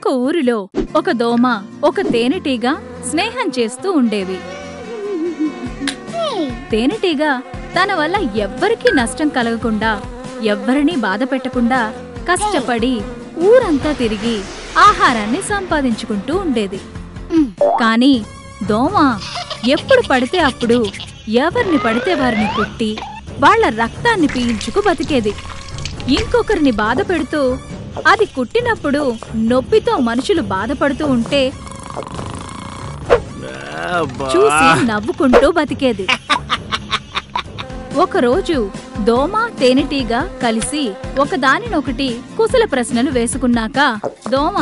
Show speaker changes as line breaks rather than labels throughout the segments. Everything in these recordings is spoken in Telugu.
ఒక ఊరిలో ఒక దోమ ఒక తేనెటీగ స్నేహం చేస్తూ ఉండేవి తేనెటీగ తన వల్ల ఎవ్వరికీ నష్టం కలగకుండా ఎవ్వరినీ బాధ పెట్టకుండా కష్టపడి ఊరంతా తిరిగి ఆహారాన్ని సంపాదించుకుంటూ ఉండేది కాని దోమ ఎప్పుడు పడితే అప్పుడు ఎవరిని పడితే వారిని కుట్టి వాళ్ళ రక్తాన్ని పీల్చుకు బతికేది ఇంకొకరిని బాధ పెడుతూ అది కుట్టినప్పుడు నొప్పితో మనుషులు బాధపడుతూ ఉంటే చూసి నవ్వుకుంటూ బతికేది ఒకరోజు దోమ తేనెటీగ కలిసి ఒకదానినొకటి కుశల ప్రశ్నలు వేసుకున్నాక దోమ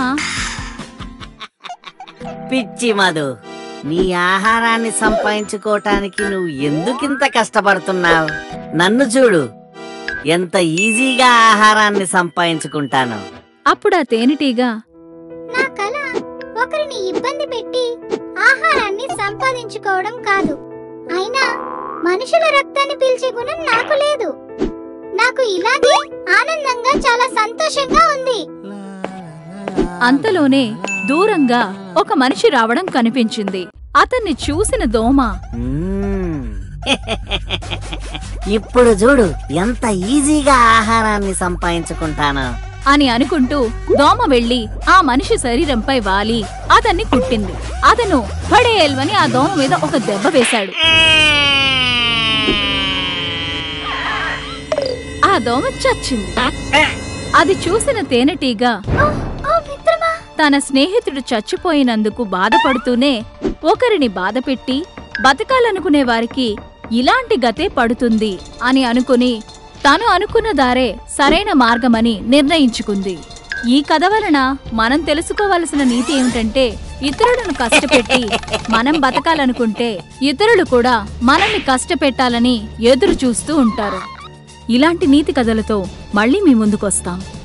పిచ్చి మధు నీ ఆహారాన్ని సంపాదించుకోవటానికి నువ్వు ఎందుకింత కష్టపడుతున్నావు నన్ను చూడు ఎంత ఈజీగా ఆహారాన్ని సంపాదించుకుంటాను
అప్పుడా తేనెటీగ
నా కల ఒకరిని ఇబ్బంది పెట్టి ఆహారాన్ని సంపాదించుకోవడం కాదు అయినా మనుషుల రక్తాన్ని పీల్చే గుణం నాకు లేదు నాకు ఇలాగే ఆనందంగా చాలా సంతోషంగా ఉంది
అంతలోనే దూరంగా ఒక మనిషి రావడం కనిపించింది అతన్ని చూసిన దోమ
మ్మ్. ఇప్పుడు చూడు ఎంత ఈజీగా ఆహారాన్ని సంపాదించుకుంటాను
అని అనుకుంటూ దోమ వెళ్లి ఆ మనిషి శరీరంపై వాలి అతన్ని కుట్టింది అతను పడేయల్వని ఆ దోమ మీద ఒక దెబ్బ వేశాడు ఆ దోమ చచ్చింది అది చూసిన తేనెటీగ
ఓ మిత్రమా
తన స్నేహితుడు చచ్చిపోయినందుకు బాధపడుతూనే ఒకరిని బాధపెట్టి బతకాలనుకునే వారికి ఇలాంటి గతే పడుతుంది అని అనుకుని తను అనుకున్న దారే సరైన మార్గమని నిర్ణయించుకుంది ఈ కథ వలన మనం తెలుసుకోవలసిన నీతి ఏమిటంటే ఇతరులను కష్టపెట్టి మనం బతకాలనుకుంటే ఇతరులు కూడా మనల్ని కష్టపెట్టాలని ఎదురు చూస్తూ ఉంటారు ఇలాంటి నీతి కథలతో మళ్ళీ మీ ముందుకొస్తాం